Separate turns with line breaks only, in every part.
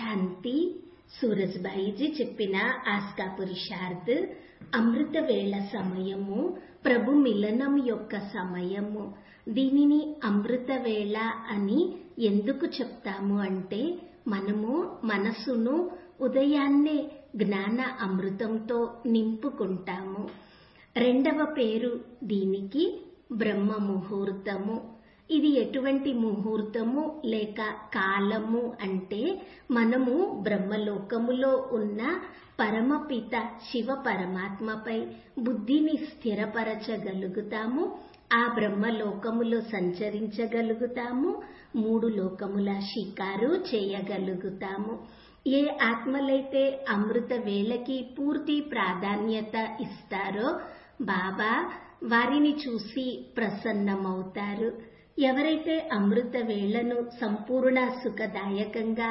శాంతి సూరజ్భాయిజీ చెప్పిన ఆస్కా పురుషార్థ్ అమృత వేళ సమయము ప్రభు మిలనం యొక్క సమయము దీనిని అమృత వేళ అని ఎందుకు చెప్తాము అంటే మనము మనసును ఉదయాన్నే జ్ఞాన అమృతంతో నింపుకుంటాము రెండవ పేరు దీనికి బ్రహ్మ ముహూర్తము ఇది ఎటువంటి ముహూర్తము లేక కాలము అంటే మనము బ్రహ్మలోకములో ఉన్న పరమపిత శివ పరమాత్మపై బుద్ధిని స్థిరపరచగలుగుతాము ఆ బ్రహ్మలోకములో సంచరించగలుగుతాము మూడు లోకముల షికారు చేయగలుగుతాము ఏ ఆత్మలైతే అమృత వేళకి పూర్తి ప్రాధాన్యత ఇస్తారో బాబా వారిని చూసి ప్రసన్నమవుతారు ఎవరైతే అమృత వేళను సంపూర్ణ సుఖదాయకంగా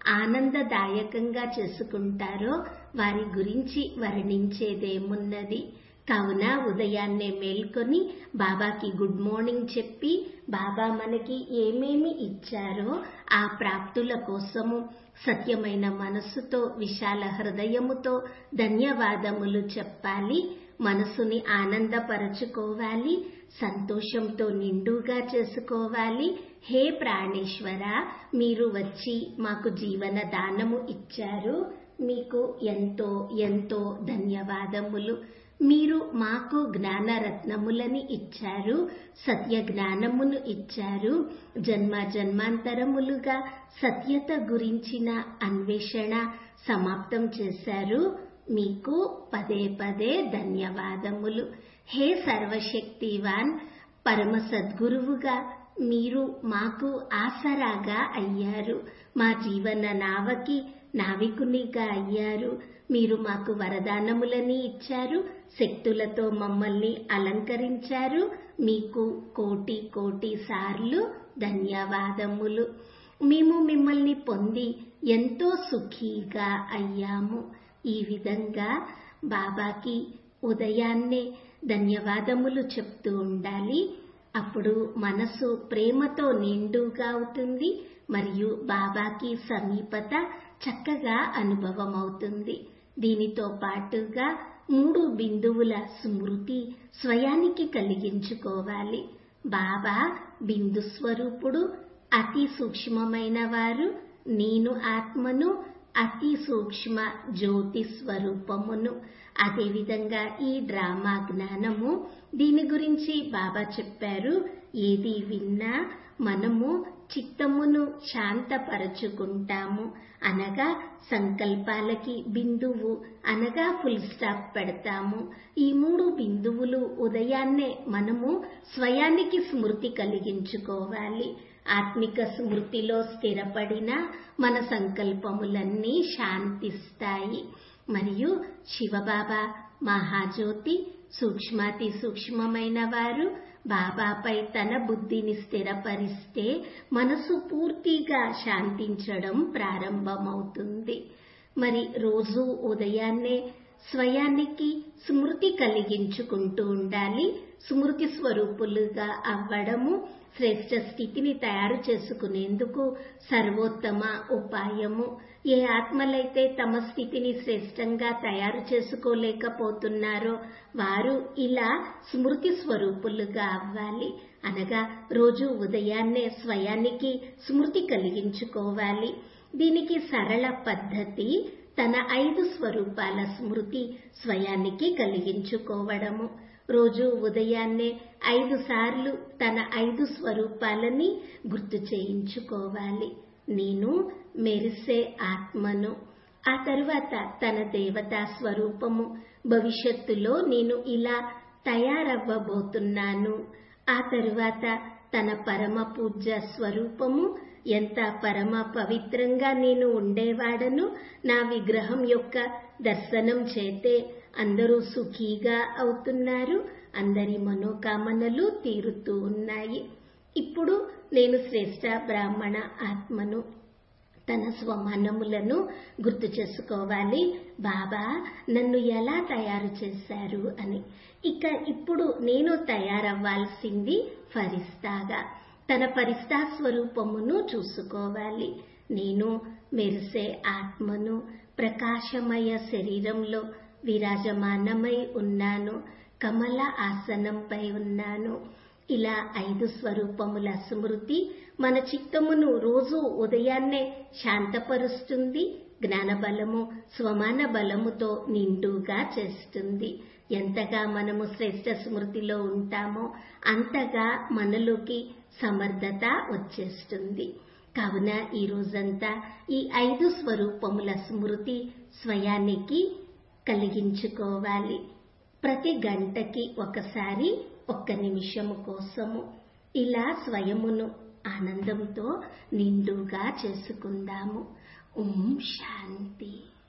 ఆనందదాయకంగా చేసుకుంటారో వారి గురించి వర్ణించేదేమున్నది కావున ఉదయాన్నే మేల్కొని బాబాకి గుడ్ మార్నింగ్ చెప్పి బాబా మనకి ఏమేమి ఇచ్చారో ఆ ప్రాప్తుల కోసము సత్యమైన మనస్సుతో విశాల హృదయముతో ధన్యవాదములు చెప్పాలి మనసుని ఆనందపరచుకోవాలి సంతోషంతో నిండుగా చేసుకోవాలి హే ప్రాణేశ్వర మీరు వచ్చి మాకు జీవన దానము ఇచ్చారు మీకు ఎంతో ఎంతో ధన్యవాదములు మీరు మాకు జ్ఞానరత్నములని ఇచ్చారు సత్య జ్ఞానమును ఇచ్చారు జన్మ జన్మాంతరములుగా సత్యత గురించిన అన్వేషణ సమాప్తం చేశారు మీకు పదే పదే ధన్యవాదములు హే సర్వశక్తివాన్ పరమ సద్గురువుగా మీరు మాకు ఆసరాగా అయ్యారు మా జీవన నావకి నావికునిగా అయ్యారు మీరు మాకు వరదానములని ఇచ్చారు శక్తులతో మమ్మల్ని అలంకరించారు మీకు కోటి కోటి సార్లు ధన్యవాదములు మేము మిమ్మల్ని పొంది ఎంతో సుఖీగా అయ్యాము ఈ విధంగా బాబాకి ఉదయాన్నే ధన్యవాదములు చెప్తూ ఉండాలి అప్పుడు మనసు ప్రేమతో నిండుగా అవుతుంది మరియు బాబాకి సమీపత చక్కగా అనుభవం అవుతుంది దీనితో పాటుగా మూడు బిందువుల స్మృతి స్వయానికి కలిగించుకోవాలి బాబా బిందు స్వరూపుడు అతి సూక్ష్మమైన వారు నేను ఆత్మను అతి సూక్ష్మ జ్యోతి స్వరూపమును అదేవిధంగా ఈ డ్రామా జ్ఞానము దీని గురించి బాబా చెప్పారు ఏది విన్నా మనము చిత్తమును శాంతపరచుకుంటాము అనగా సంకల్పాలకి బిందువు అనగా ఫుల్ స్టాప్ పెడతాము ఈ మూడు బిందువులు ఉదయాన్నే మనము స్వయానికి స్మృతి కలిగించుకోవాలి ఆత్మిక స్మృతిలో స్థిరపడిన మన సంకల్పములన్నీ శాంతిస్తాయి మరియు శివబాబా మహాజ్యోతి సూక్ష్మాతి సూక్ష్మమైన వారు బాబాపై తన బుద్ధిని స్థిరపరిస్తే మనసు పూర్తిగా శాంతించడం ప్రారంభమవుతుంది మరి రోజు ఉదయాన్నే స్వయానికి స్మృతి కలిగించుకుంటూ ఉండాలి స్మృతి స్వరూపులుగా అవ్వడము శ్రేష్ట స్థితిని తయారు చేసుకునేందుకు సర్వోత్తమ ఉపాయము ఏ ఆత్మలైతే తమ స్థితిని శ్రేష్టంగా తయారు చేసుకోలేకపోతున్నారో వారు ఇలా స్మృతి స్వరూపులుగా అవ్వాలి అనగా రోజు ఉదయాన్నే స్వయానికి స్మృతి కలిగించుకోవాలి దీనికి సరళ పద్ధతి తన ఐదు స్వరూపాల స్మృతి స్వయానికి కలిగించుకోవడము రోజు ఉదయాన్నే ఐదు సార్లు తన ఐదు స్వరూపాలని గుర్తు చేయించుకోవాలి నేను మెరిసే ఆత్మను ఆ తరువాత తన దేవతా స్వరూపము భవిష్యత్తులో నేను ఇలా తయారవ్వబోతున్నాను ఆ తరువాత తన పరమ పూజ్య స్వరూపము ఎంత పరమ పవిత్రంగా నేను ఉండేవాడను నా విగ్రహం యొక్క దర్శనం చేతే అందరూ సుఖీగా అవుతున్నారు అందరి మనోకామనలు తీరుతూ ఉన్నాయి ఇప్పుడు నేను శ్రేష్ట బ్రాహ్మణ ఆత్మను తన స్వమానములను గుర్తు చేసుకోవాలి బాబా నన్ను ఎలా తయారు చేశారు అని ఇక ఇప్పుడు నేను తయారవ్వాల్సింది ఫరిస్తాగా తన పరిస్థా స్వరూపమును చూసుకోవాలి నేను మెరిసే ఆత్మను ప్రకాశమయ శరీరంలో విరాజమానమై ఉన్నాను కమల ఆసనంపై ఉన్నాను ఇలా ఐదు స్వరూపముల స్మృతి మన చిత్తమును రోజు ఉదయాన్నే శాంతపరుస్తుంది జ్ఞానబలము స్వమాన బలముతో నిండుగా చేస్తుంది ఎంతగా మనము శ్రేష్ట స్మృతిలో ఉంటామో అంతగా మనలోకి సమర్థత వచ్చేస్తుంది కావున ఈ రోజంతా ఈ ఐదు స్వరూపముల స్మృతి స్వయానికి కలిగించుకోవాలి ప్రతి గంటకి ఒకసారి ఒక్క నిమిషము కోసము ఇలా స్వయమును ఆనందంతో నిండుగా చేసుకుందాము ఓం శాంతి